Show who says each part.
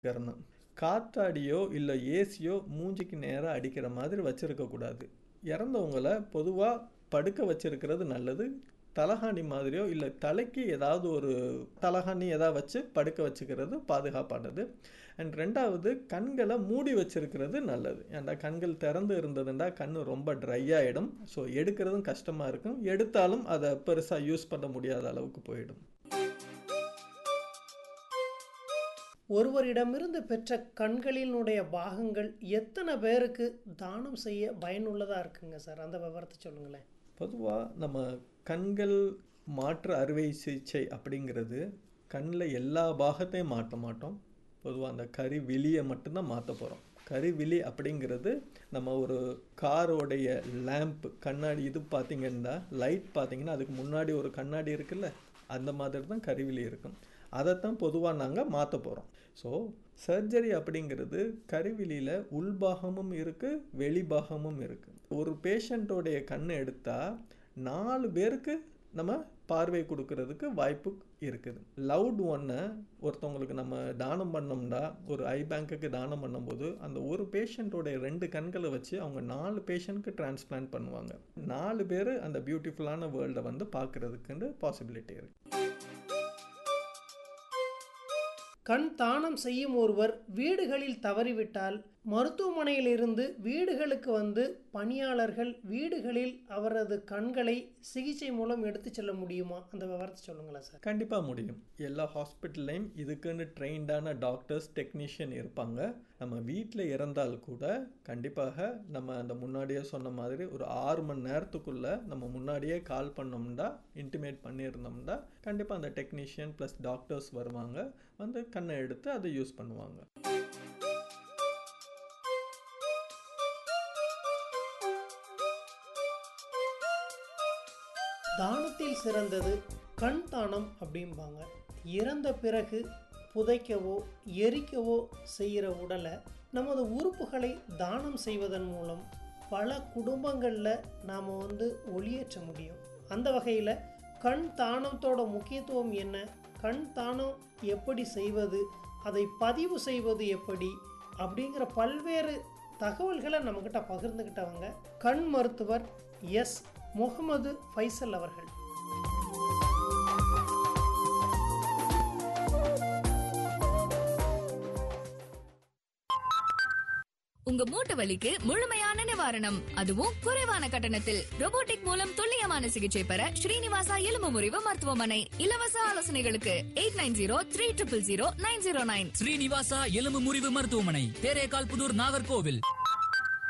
Speaker 1: கரணம் காற்றாடியோ இல்லை ஏசியோ மூஞ்சிக்கு நேராக அடிக்கிற மாதிரி வச்சிருக்க கூடாது இறந்தவங்களை பொதுவாக படுக்க வச்சிருக்கிறது நல்லது தலகாணி மாதிரியோ இல்லை தலைக்கு ஏதாவது ஒரு தலகாணி ஏதாவது வச்சு படுக்க வச்சுக்கிறது பாதுகாப்பானது அண்ட் ரெண்டாவது கண்களை மூடி வச்சிருக்கிறது நல்லது ஏன்டா கண்கள் திறந்து இருந்ததுண்டா கண் ரொம்ப ட்ரை ஆகிடும் ஸோ எடுக்கிறதும் கஷ்டமாக இருக்கும் எடுத்தாலும் அதை பெருசாக யூஸ் பண்ண முடியாத அளவுக்கு போயிடும்
Speaker 2: ஒருவரிடமிருந்து பெற்ற கண்களினுடைய பாகங்கள் எத்தனை பேருக்கு தானம் செய்ய பயனுள்ளதாக இருக்குங்க சார் அந்த விவரத்தை சொல்லுங்களேன்
Speaker 1: பொதுவாக நம்ம கண்கள் மாற்று அறுவை சிகிச்சை அப்படிங்கிறது கண்ணில் எல்லா பாகத்தையும் மாற்ற மாட்டோம் பொதுவாக அந்த கறி விழியை மட்டும்தான் மாற்ற போகிறோம் கருவிழி அப்படிங்கிறது நம்ம ஒரு காரோடைய லேம்ப் கண்ணாடி இது பார்த்தீங்கன்னா லைட் பார்த்தீங்கன்னா அதுக்கு முன்னாடி ஒரு கண்ணாடி இருக்குல்ல அந்த மாதிரி தான் கருவிழி இருக்கும் அதைத்தான் பொதுவாக நாங்கள் மாற்ற போகிறோம் ஸோ சர்ஜரி அப்படிங்கிறது கருவிலியில் உள்பாகமும் இருக்குது வெளிபாகமும் இருக்குது ஒரு பேஷண்ட்டோடைய கண்ணை எடுத்தால் நாலு பேருக்கு நம்ம பார்வை கொடுக்கறதுக்கு வாய்ப்பு இருக்குது லவுட் ஒன்னை ஒருத்தவங்களுக்கு நம்ம தானம் பண்ணோம்னா ஒரு ஐ பேங்க்குக்கு தானம் பண்ணும்போது அந்த ஒரு பேஷண்ட்டோடைய ரெண்டு கண்களை வச்சு அவங்க நாலு பேஷண்ட்க்கு டிரான்ஸ்பிளான்ட் பண்ணுவாங்க நாலு பேர் அந்த பியூட்டிஃபுல்லான வேர்ல்டை வந்து பார்க்குறதுக்குன்னு பாசிபிலிட்டி இருக்குது
Speaker 2: கண் தானம் செய்யும் ஒருவர் வீடுகளில் தவறிவிட்டால் மருத்துவமனையிலிருந்து வீடுகளுக்கு வந்து பணியாளர்கள் வீடுகளில் அவரது கண்களை சிகிச்சை மூலம் எடுத்து செல்ல முடியுமா அந்த விவரத்தை சொல்லுங்களேன் சார்
Speaker 1: கண்டிப்பாக முடியும் எல்லா ஹாஸ்பிட்டல்லையும் இதுக்குன்னு ட்ரெயின்டான டாக்டர்ஸ் டெக்னீஷியன் இருப்பாங்க நம்ம வீட்டில் இறந்தால் கூட கண்டிப்பாக நம்ம அந்த முன்னாடியே சொன்ன மாதிரி ஒரு ஆறு மணி நேரத்துக்குள்ளே நம்ம முன்னாடியே கால் பண்ணோம்னா இன்டிமேட் பண்ணியிருந்தோம்னா கண்டிப்பாக அந்த டெக்னீஷியன் ப்ளஸ் டாக்டர்ஸ் வருவாங்க வந்து கண்ணை எடுத்து அதை யூஸ் பண்ணுவாங்க
Speaker 2: தானத்தில் சிறந்தது கண் தானம் அப்படிம்பாங்க இறந்த பிறகு புதைக்கவோ எரிக்கவோ செய்கிற உடலை நமது உறுப்புகளை தானம் செய்வதன் மூலம் பல குடும்பங்களில் நாம் வந்து ஒளியேற்ற முடியும் அந்த வகையில் கண் தானத்தோட முக்கியத்துவம் என்ன கண் தானம் எப்படி செய்வது அதை பதிவு செய்வது எப்படி அப்படிங்கிற பல்வேறு தகவல்களை நம்மக்கிட்ட பகிர்ந்துக்கிட்டவங்க கண் மருத்துவர் எஸ் முகமது ஃபைசல் அவர்கள்
Speaker 3: உங்க மூட்டு வலிக்கு முழுமையான நிவாரணம் அதுவும் குறைவான கட்டணத்தில் robotic மூலம் துல்லியமான சிகிச்சை பெற ஸ்ரீனிவாசா எலும்பு முறிவு மருத்துவமனை இலவச ஆலோசனைகளுக்கு eight nine zero three triple zero nine zero nine
Speaker 4: Srinivasa எலும்பு முறிவு மருத்துவமனை தேரேகால் புதூர் நாகர்கோவில்